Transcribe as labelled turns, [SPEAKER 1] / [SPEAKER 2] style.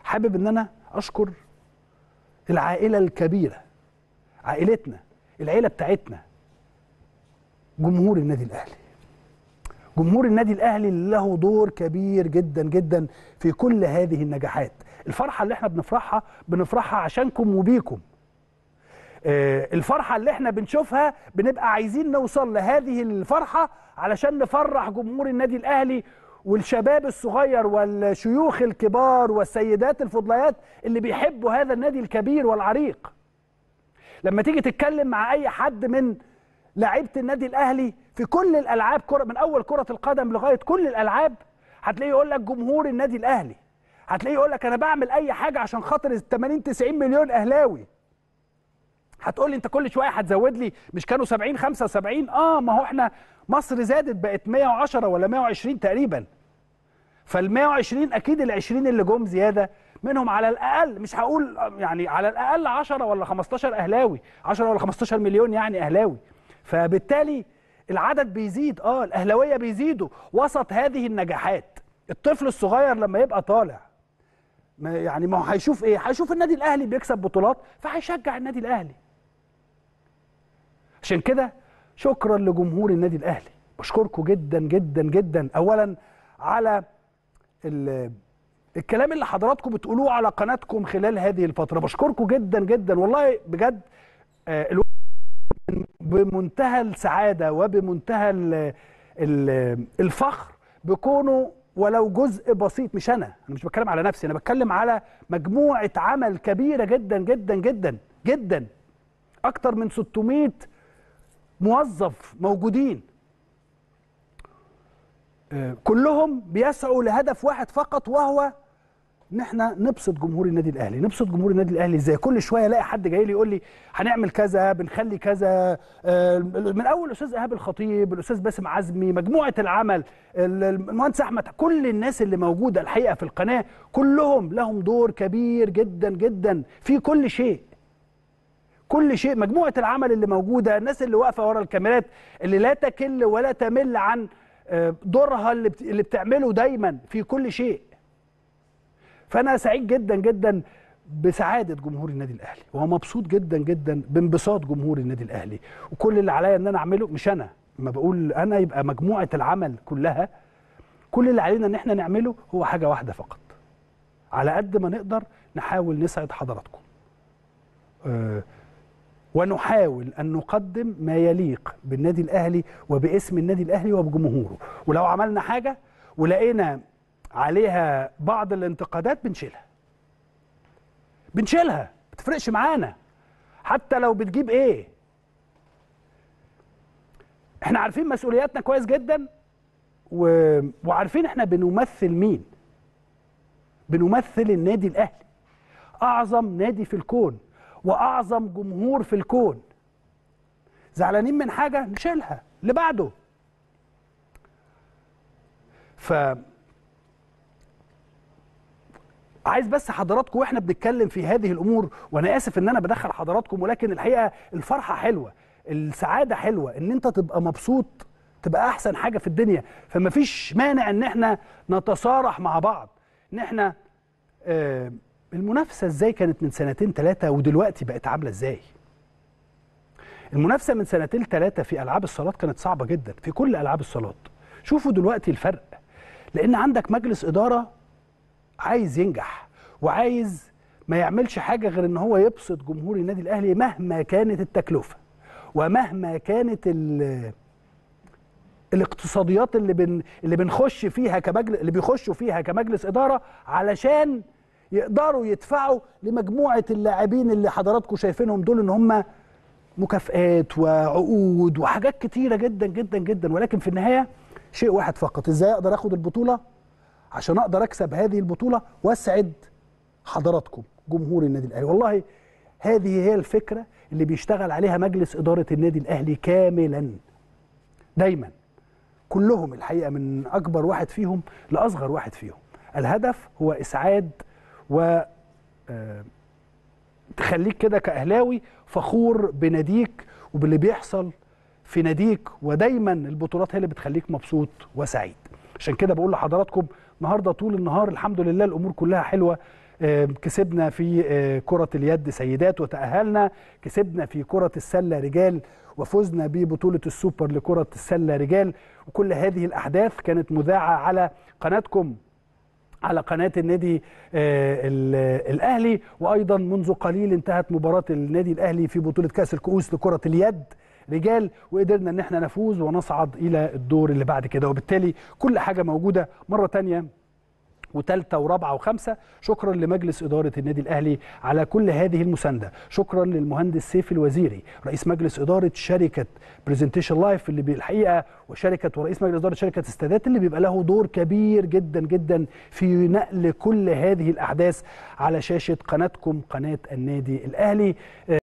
[SPEAKER 1] حابب ان انا اشكر العائله الكبيره عائلتنا العيله بتاعتنا جمهور النادي الاهلي جمهور النادي الاهلي اللي له دور كبير جدا جدا في كل هذه النجاحات الفرحه اللي احنا بنفرحها بنفرحها عشانكم وبيكم آه، الفرحه اللي احنا بنشوفها بنبقى عايزين نوصل لهذه الفرحه علشان نفرح جمهور النادي الاهلي والشباب الصغير والشيوخ الكبار والسيدات الفضليات اللي بيحبوا هذا النادي الكبير والعريق لما تيجي تتكلم مع اي حد من لعيبه النادي الاهلي في كل الالعاب كره من اول كره القدم لغايه كل الالعاب هتلاقيه يقول لك جمهور النادي الاهلي هتلاقيه يقول لك انا بعمل اي حاجه عشان خاطر ال 80 90 مليون اهلاوي هتقول لي انت كل شويه هتزود لي مش كانوا 70 75 اه ما هو احنا مصر زادت بقت 110 ولا 120 تقريبا فال 120 اكيد ال 20 اللي جم زياده منهم على الاقل مش هقول يعني على الاقل 10 ولا 15 اهلاوي 10 ولا 15 مليون يعني اهلاوي فبالتالي العدد بيزيد اه الاهلاويه بيزيدوا وسط هذه النجاحات الطفل الصغير لما يبقى طالع ما يعني ما هو هيشوف ايه هيشوف النادي الاهلي بيكسب بطولات فهيشجع النادي الاهلي عشان كده شكرا لجمهور النادي الاهلي بشكركم جدا جدا جدا اولا على ال- الكلام اللي حضراتكم بتقولوه على قناتكم خلال هذه الفتره بشكركم جدا جدا والله بجد آه، الو- بمنتهى السعاده وبمنتهى ال- ال- الفخر بكونه ولو جزء بسيط مش انا انا مش بتكلم على نفسي انا بتكلم على مجموعه عمل كبيره جدا جدا جدا جدا اكتر من 600 موظف موجودين آه، كلهم بيسعوا لهدف واحد فقط وهو ان احنا نبسط جمهور النادي الاهلي نبسط جمهور النادي الاهلي ازاي كل شويه الاقي حد جاي لي يقول لي هنعمل كذا بنخلي كذا آه، من اول الاستاذ ايهاب الخطيب الاستاذ باسم عزمي مجموعه العمل ال- المهندس احمد كل الناس اللي موجوده الحقيقه في القناه كلهم لهم دور كبير جدا جدا في كل شيء كل شيء مجموعه العمل اللي موجوده الناس اللي واقفه ورا الكاميرات اللي لا تكل ولا تمل عن آه، دورها اللي بت- اللي بتعمله دايما في كل شيء فانا سعيد جدا جدا بسعاده جمهور النادي الاهلي ومبسوط جدا جدا بانبساط جمهور النادي الاهلي وكل اللي عليا ان انا اعمله مش انا ما بقول انا يبقى مجموعه العمل كلها كل اللي علينا ان احنا نعمله هو حاجه واحده فقط على قد ما نقدر نحاول نسعد حضراتكم آه، ونحاول ان نقدم ما يليق بالنادي الاهلي وباسم النادي الاهلي وبجمهوره ولو عملنا حاجه ولقينا عليها بعض الانتقادات بنشيلها بنشيلها ما بتفرقش معانا حتى لو بتجيب ايه احنا عارفين مسؤولياتنا كويس جدا و... وعارفين احنا بنمثل مين بنمثل النادي الاهلي اعظم نادي في الكون واعظم جمهور في الكون زعلانين من حاجه نشيلها اللي بعده ف عايز بس حضراتكم واحنا بنتكلم في هذه الامور وانا اسف ان انا بدخل حضراتكم ولكن الحقيقه الفرحه حلوه السعاده حلوه ان انت تبقى مبسوط تبقى احسن حاجه في الدنيا فما فيش مانع ان احنا نتصارح مع بعض ان احنا آه المنافسه ازاي كانت من سنتين ثلاثه ودلوقتي بقت عامله ازاي المنافسه من سنتين ثلاثه في العاب الصالات كانت صعبه جدا في كل العاب الصالات شوفوا دلوقتي الفرق لان عندك مجلس اداره عايز ينجح وعايز ما يعملش حاجه غير ان هو يبسط جمهور النادي الاهلي مهما كانت التكلفه ومهما كانت ال الاقتصاديات اللي بن اللي بنخش فيها كمجلس اللي بيخشوا فيها كمجلس اداره علشان يقدروا يدفعوا لمجموعه اللاعبين اللي حضراتكم شايفينهم دول ان هم مكافآت وعقود وحاجات كتيره جدا جدا جدا ولكن في النهايه شيء واحد فقط ازاي اقدر اخد البطوله عشان اقدر اكسب هذه البطوله واسعد حضراتكم جمهور النادي الاهلي والله هذه هي الفكره اللي بيشتغل عليها مجلس اداره النادي الاهلي كاملا دايما كلهم الحقيقه من اكبر واحد فيهم لاصغر واحد فيهم الهدف هو اسعاد و آه، تخليك كده كاهلاوي فخور بناديك وباللي بيحصل في ناديك ودايما البطولات هي اللي بتخليك مبسوط وسعيد عشان كده بقول لحضراتكم النهارده طول النهار الحمد لله الامور كلها حلوه آه، كسبنا في آه، كرة اليد سيدات وتأهلنا كسبنا في كرة السلة رجال وفزنا ببطولة السوبر لكرة السلة رجال وكل هذه الأحداث كانت مذاعة على قناتكم على قناة النادي آه، ال- الأهلي وأيضا منذ قليل انتهت مباراة النادي الأهلي في بطولة كأس الكؤوس لكرة اليد رجال وقدرنا ان احنا نفوز ونصعد الى الدور اللي بعد كده وبالتالي كل حاجة موجودة مرة تانية وثالثه ورابعه وخمسه شكرا لمجلس اداره النادي الاهلي على كل هذه المسانده شكرا للمهندس سيف الوزيري رئيس مجلس اداره شركه برزنتيشن لايف اللي بالحقيقه وشركه ورئيس مجلس اداره شركه استادات اللي بيبقى له دور كبير جدا جدا في نقل كل هذه الاحداث على شاشه قناتكم قناه النادي الاهلي